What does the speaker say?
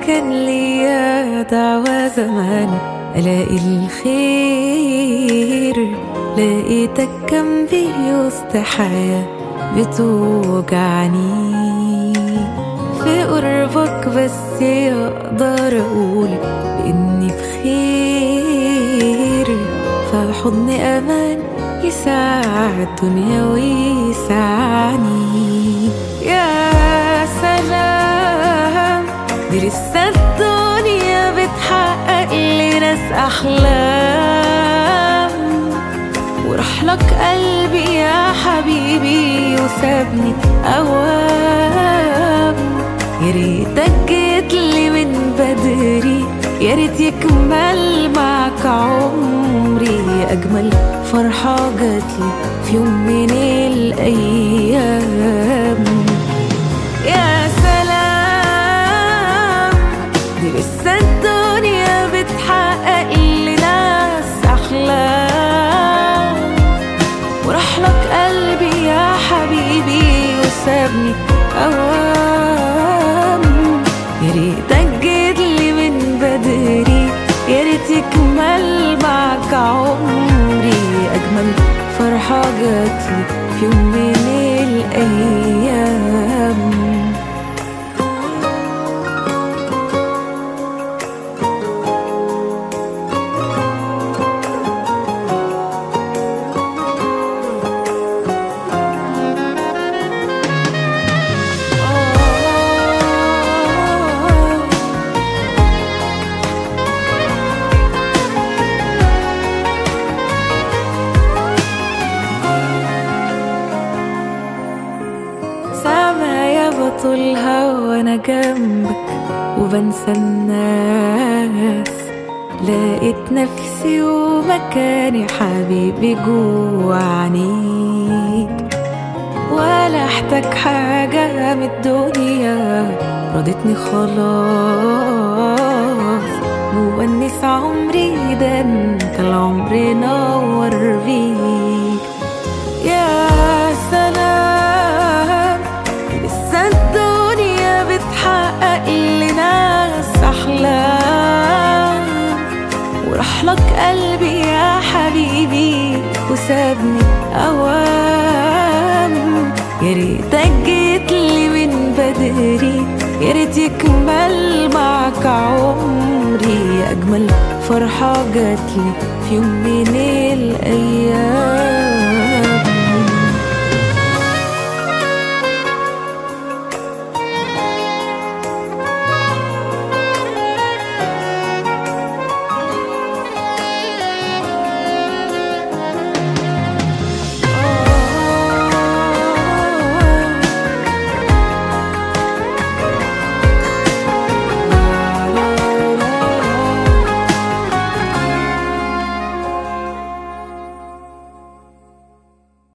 كان ليا دعوة زمان ألاقي الخير لقيتك جنبي وسط حياة بتوجعني في قربك بس أقدر أقول بإني بخير في حضن أمان يساعد الدنيا ويسعني يا سلام دي لسه الدنيا بتحقق لناس أحلام وراح لك قلبي يا حبيبي وسابني أوام يا ريتك جيت لي من بدري يا ريت يكمل معك عمري أجمل فرحة جاتلي في يوم من الأيام يا سلام دي لسه الدنيا بتحقق لناس أحلام وراح لك قلبي يا حبيبي وسابني أوام يا ريتك جيت لي من بدري يا ريت يكمل معك عمري أجمل فرحة جاتلي في يوم من الأيام سامع بطولها وانا جنبك وبنسى الناس لقيت نفسي ومكاني حبيبي جوا عينيك ولا احتاج حاجة من الدنيا رضتني خلاص مونس عمري ده انت العمر نور بيك يا سلام لسه الدنيا بتحقق لناس أحلام وراح لك قلبي يا حبيبي وسابني أوام يا ريتك جيت لي من بدري يا ريت يكمل معك عمري أجمل فرحة جاتلي في يوم من الأيام